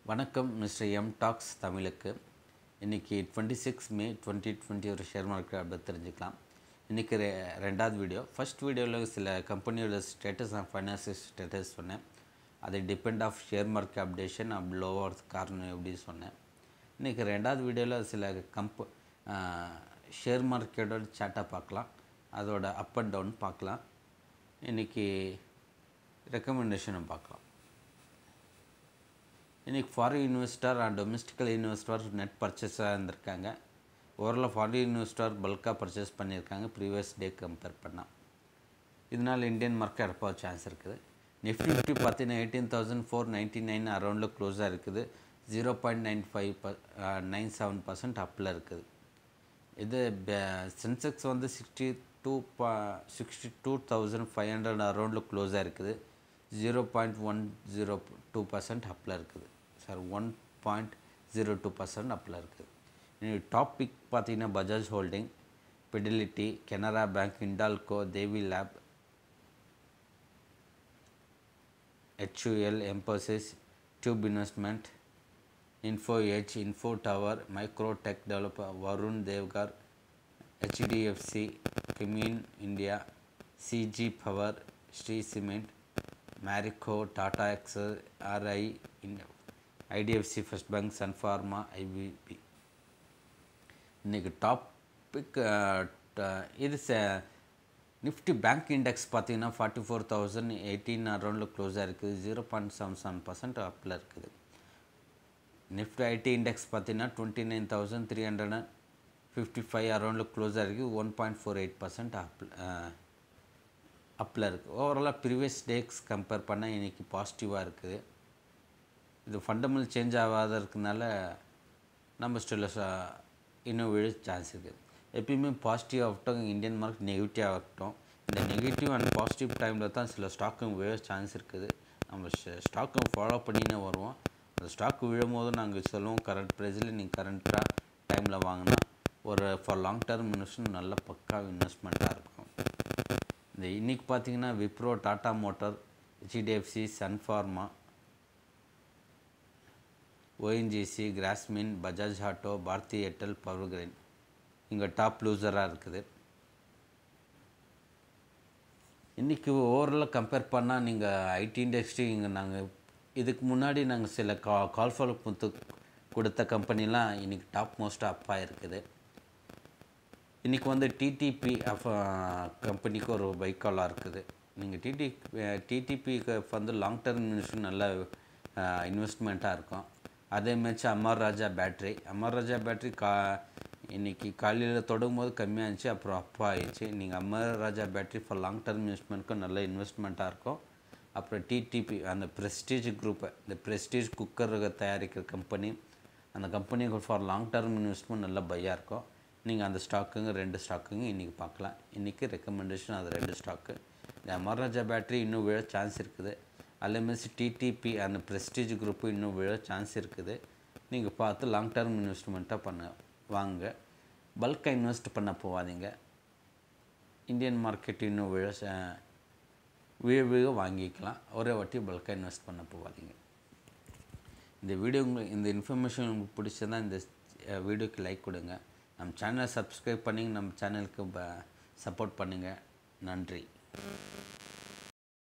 வணக்கம் mister M talks தமிழுக்கு இன்றைக்கி twenty six May twenty twenty ஒரு ஷேர் மார்க்கெட் அப்படி தெரிஞ்சுக்கலாம் இன்றைக்கி ரெ ரெண்டாவது வீடியோ ஃபர்ஸ்ட் வீடியோவில் சில கம்பெனியோட ஸ்டேட்டஸ் அண்ட் ஃபைனான்சியல் ஸ்டேட்டஸ் சொன்னேன் அது depend of share market updation அப்படி லோவர் காரணம் எப்படி சொன்னேன் இன்றைக்கி ரெண்டாவது வீடியோவில் சில கம்ப ஷேர் மார்க்கெட்டோட சார்ட்டை பார்க்கலாம் அதோட அப் அண்ட் டவுன் பார்க்கலாம் இன்றைக்கி ரெக்கமெண்டேஷனும் பார்க்கலாம் இன்றைக்கி foreign investor and domestical investor net பர்ச்சேஸாக இருந்திருக்காங்க ஓரளவு ஃபாரின் இன்வெஸ்டர் பல்காக பர்ச்சேஸ் பண்ணியிருக்காங்க ப்ரீவியஸ் டே கம்பேர் பண்ணால் இதனால் இந்தியன் மார்க்கெட் அப்போ சான்ஸ் இருக்குது நிஃப்டி நிஃப்டி பார்த்தீங்கன்னா eighteen thousand four ninety nine அரௌண்டில் க்ளோஸாக இருக்குது ஜீரோ பாயிண்ட் நைன் ஃபைவ் ப நைன் செவன் பர்சன்ட் அப்பில் இருக்குது இது சென்செக்ஸ் வந்து சிக்ஸ்டி டூ பா sixty two thousand five hundred அரௌண்டில் க்ளோஸாக இருக்குது zero point one zero two percent அப்பில் இருக்குது sir one point zero two percent அப்பில் இருக்குது டாப் பிக் பார்த்தீங்கன்னா Bajaj holding Pidilite Canara bank Hindalco Devi lab HUL Mphasis tube investment info edge info tower microtech developer Varun தேவ்கர் HDFC கிமீன் India CG power Shree cement Marico Tata எக்ஸல் ஆர்ஐ IDFC first bank Sun Pharma ஐபிபி இன்றைக்கி டாபிக் இது நிஃப்டி பேங்க் இண்டெக்ஸ் பார்த்தீங்கன்னா ஃபார்ட்டி ஃபோர் தௌசண்ட் எயிட்டீன் அரௌண்டில் க்ளோஸாக இருக்குது zero point seven seven percent அப்பில் இருக்குது நிஃப்டி ஐடி இண்டெக்ஸ் பார்த்தீங்கன்னா twenty nine thousand three hundred and fifty five அரௌண்டில் க்ளோஸாக இருக்குது one point four eight percent அப்பில் அப்பில் இருக்குது ஓவராலாக ப்ரீவியஸ் டேக்ஸ் கம்பேர் பண்ணால் இன்றைக்கி பாசிட்டிவாக இருக்குது இது ஃபண்டமெண்டல் சேஞ்ச் ஆகாத இருக்கனால நம்ம ஸ்டில் இன்னும் விழ சான்ஸ் இருக்குது எப்பயுமே பாசிட்டிவ் ஆகட்டும் இந்தியன் மார்க் நெகட்டிவ் ஆகட்டும் இந்த நெகட்டிவ் அண்ட் பாசிட்டிவ் டைமில் தான் சில ஸ்டாக்கும் விழ சான்ஸ் இருக்குது நம்ம ஸ்டாக்கும் ஃபாலோ பண்ணினே வருவோம் அந்த ஸ்டாக் விழும் போது நாங்கள் சொல்லுவோம் கரண்ட் ப்ரைஸில் நீங்கள் கரண்ட்டாக டைமில் வாங்கினா ஒரு ஃபார் லாங் டேர்ம் இன்வெஸ்ட்மெண்ட் நல்ல பக்கா இன்வெஸ்ட்மெண்ட்டாக இருக்கும் இந்த இன்றைக்கி பார்த்தீங்கன்னா Wipro Tata motor HDFC Sun Pharma ONGC Grasim Bajaj auto Bharti Airtel power grid இங்கே டாப் லூசராக இருக்குது இன்றைக்கி ஓவராலாக கம்பேர் பண்ணால் நீங்கள் ஐடி இண்டஸ்ட்ரி இங்கே நாங்கள் இதுக்கு முன்னாடி நாங்கள் சில கா கால் ஃபாலோ புத்து கொடுத்த கம்பெனிலாம் இன்றைக்கி டாப் மோஸ்ட்டாக அப்பாக இருக்குது இன்றைக்கி வந்து டிடிபி கம்பெனிக்கு ஒரு பைக்காலாக இருக்குது நீங்கள் டிடி டிடிபிக்கு வந்து லாங் டர்ம் இன்வெஸ்ட்மெண்ட் நல்ல இன்வெஸ்ட்மெண்ட்டாக இருக்கும் அதே மாதிரி அமர் ராஜா பேட்ரி அமர் ராஜா பேட்ரி கா இன்றைக்கி காலையில் தொடங்கும் போது கம்மியாக இருந்துச்சு அப்புறம் அப்பா ஆயிடுச்சு நீங்கள் Amar Raja battery for long term இன்வெஸ்ட்மெண்ட்க்கும் நல்ல இன்வெஸ்ட்மெண்ட்டாக இருக்கும் அப்புறம் டிடிபி அந்த ப்ரெஸ்டீஜ் குரூப்பை இந்த ப்ரெஸ்டீஜ் குக்கர் தயாரிக்கிற கம்பெனி அந்த கம்பெனிக்கு ஃபார் லாங் டர்ம் இன்வெஸ்ட்மெண்ட் நல்ல பையாக இருக்கும் நீங்கள் அந்த ஸ்டாக்குங்க ரெண்டு ஸ்டாக்குங்க இன்றைக்கி பார்க்கலாம் இன்றைக்கி ரெக்கமெண்டேஷன் அது ரெண்டு ஸ்டாக்கு இந்த அமர்ராஜா பேட்ரி இன்னும் விழ சான்ஸ் இருக்குது அதேமாதிரி டிடிபி அந்த ப்ரெஸ்டீஜ் குரூப்பு இன்னும் விழ சான்ஸ் இருக்குது நீங்கள் பார்த்து லாங் டர்ம் இன்வெஸ்ட்மெண்ட்டாக பண்ண வாங்க பல்காக இன்வெஸ்ட் பண்ண போகாதீங்க இந்தியன் மார்க்கெட் இன்னும் விழ விழ விழ வாங்கிக்கலாம் ஒரே வாட்டி பல்காக இன்வெஸ்ட் பண்ண போகாதீங்க இந்த வீடியோ உங்களுக்கு இந்த இன்ஃபர்மேஷன் உங்களுக்கு பிடிச்சதா இந்த வீடியோக்கு லைக் கொடுங்க நம்ம சேனலை சப்ஸ்கிரைப் பண்ணி நம்ம சேனலுக்கு சப்போர்ட் பண்ணுங்கள் நன்றி